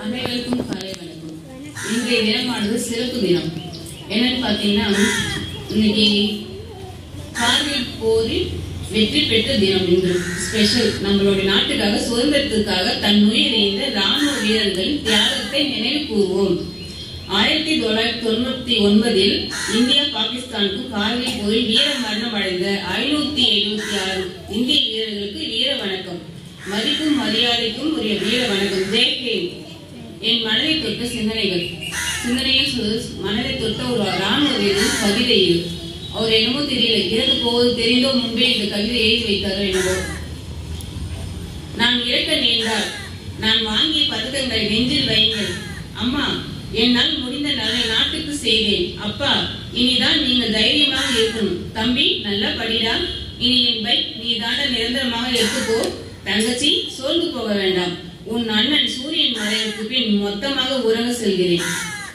அனைவருக்கும் காலை வணக்கம் இன்றைய தினமானது சிறப்பு தினம் என்னன்னு பார்த்தீங்கன்னா இன்னைக்கு கார்கில் போரில் வெற்றி பெற்ற தினம் இன்று ஸ்பெஷல் நம்மளுடைய நாட்டுக்காக சுதந்திரத்துக்காக தன் உயிரிழந்த ராணுவ வீரர்களின் தியாகத்தை நினைவு கூறுவோம் ஆயிரத்தி தொள்ளாயிரத்தி தொண்ணூத்தி ஒன்பதில் இந்தியா பாகிஸ்தானுக்கு கார்கில் போரில் வீர மரணம் அடைந்த ஐநூத்தி எழுபத்தி ஆறு இந்திய வீரர்களுக்கு வீர வணக்கம் மதிப்பும் மரியாதைக்கும் உரிய வீர வணக்கம் ஜெய் ஹிந்த் என் மனதை தொட்ட சிந்தனைகள் சிந்தனையில் சொல் மனதை தொட்ட ஒரு ராணுவ வீரர் கவிதை இது அவர் என்னமோ தெரியல இறந்து போவது தெரிந்தோ முன்பே இந்த கவிதை எழுதி வைத்தாரோ என்னவோ நான் இறக்க நேர்ந்தால் நான் வாங்கிய பதக்கங்களை நெஞ்சில் வைங்கள் அம்மா என்னால் முடிந்த நல்ல நாட்டுக்கு செய்தேன் அப்பா இனிதான் நீங்க தைரியமாக இருக்கணும் தம்பி நல்லா படிடா இனி என் பைக் நீ தாண்ட நிரந்தரமாக எடுத்துக்கோ தங்கச்சி சோர்ந்து போக வேண்டாம் உன் அண்ணன் சூரியன் மறைவுக்கு பின் மொத்தமாக உறங்க செல்கிறேன்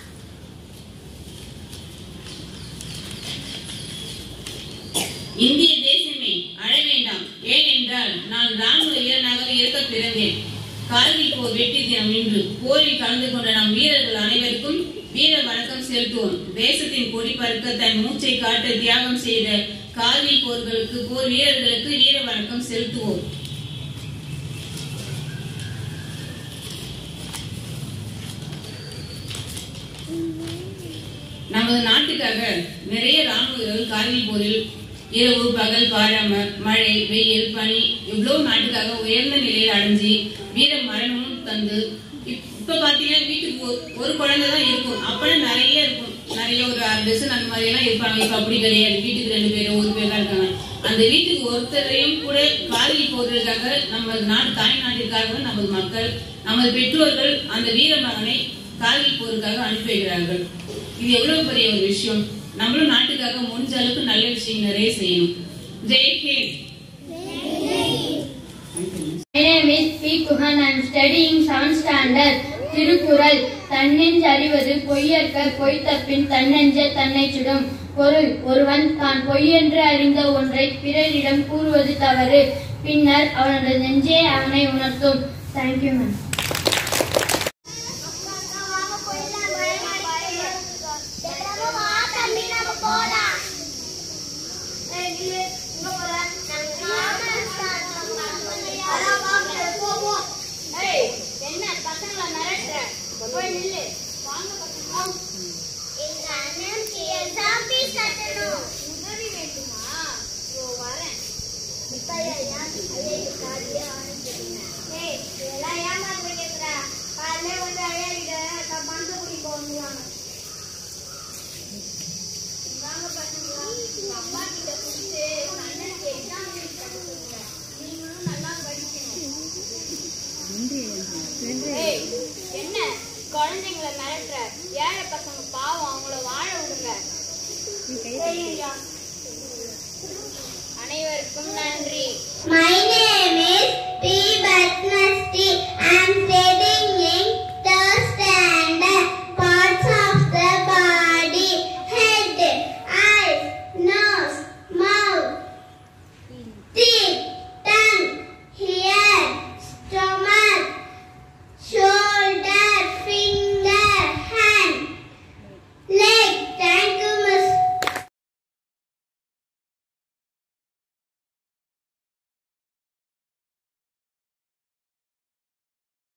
இந்திய தேசமே அழ வேண்டாம் ஏனென்றால் நான் ராணுவ வீரனாக இருக்க பிறந்தேன் கார்கில் போர் வெற்றி தினம் இன்று போரில் கலந்து கொண்ட நம் வீரர்கள் அனைவருக்கும் வீர வணக்கம் செலுத்துவோம் தேசத்தின் கொடி பறக்க தன் மூச்சை காட்ட தியாகம் செய்த கார்கில் போர்களுக்கு போர் வீரர்களுக்கு வீர வணக்கம் செலுத்துவோம் நமது நாட்டுக்காக நிறைய ராணுவ வீரர்கள் கார்கில் போரில் இரவு பகல் பாராம மழை வெயில் பனி இவ்வளவு நாட்டுக்காக உயர்ந்த நிலையில் அடைஞ்சு வீர மரணமும் தந்து இப்- இப்ப பாத்தீங்கன்னா வீட்டுக்கு ஒரு- ஒரு குழந்தை தான் இருக்கும் அப்பெல்லாம் நிறைய இருக்கும் நிறைய ஒரு ஆறு டசன் அந்த மாதிரி எல்லாம் இருப்பாங்க இப்ப அப்படி கிடையாது வீட்டுக்கு ரெண்டு பேரும் ஒரு பேர் தான் இருக்காங்க அந்த வீட்டுக்கு ஒருத்தரையும் கூட காலில் போடுறதுக்காக நம்ம நாட்டு தாய் நாட்டிற்காக நமது மக்கள் நமது பெற்றோர்கள் அந்த வீர மகனை காலில் போருக்காக அனுப்பி வைக்கிறார்கள் இது எவ்வளவு பெரிய ஒரு விஷயம் நம்மளும் நாட்டுக்காக முடிஞ்ச அளவுக்கு நல்ல விஷயம் நிறைய செய்யணும் Jai Hind My name is P. Kuhan. I am studying 7th standard. Thirukkural தன்னெஞ்சு அறிவது பொய்யற்க பொய்த்தப்பின் தன்னெஞ்ச தன்னை சுடும் பொருள் ஒருவன் தான் பொய்யென்று அறிந்த ஒன்றை பிறரிடம் கூறுவது தவறு பின்னர் அவனது நெஞ்சே அவனை உணர்த்தும் தேங்க்யூ மேம் என்ன பசங்களை மிரட்டுற போய் நில்லு எங்க அண்ணனுக்கு எக்ஸாம் ஃபீஸ் கட்டணும் உதவி வேண்டுமா ஓ வரேன் இப்ப ஏன் அதே காலையே ஆரம்பிச்சிருங்க ஏய் இதெல்லாம் ஏமாத்து வைக்கிறா காலையில வந்து அழையாடிட நான் பந்து குடிக்க வந்துருவாங்க வாங்க பசங்களா உங்க அம்மா கிட்ட கொடுத்து உங்க அண்ணனுக்கு எக்ஸாம் ஃபீஸ் கட்ட சொல்லுங்க நீங்களும் நல்லா படிக்கணும் ஏய், என்ன குழந்தைங்களை மிரட்டுற ஏழை பசங்க பாவம் அவங்கள வாழ விடுங்க சரியா? அனைவருக்கும் நன்றி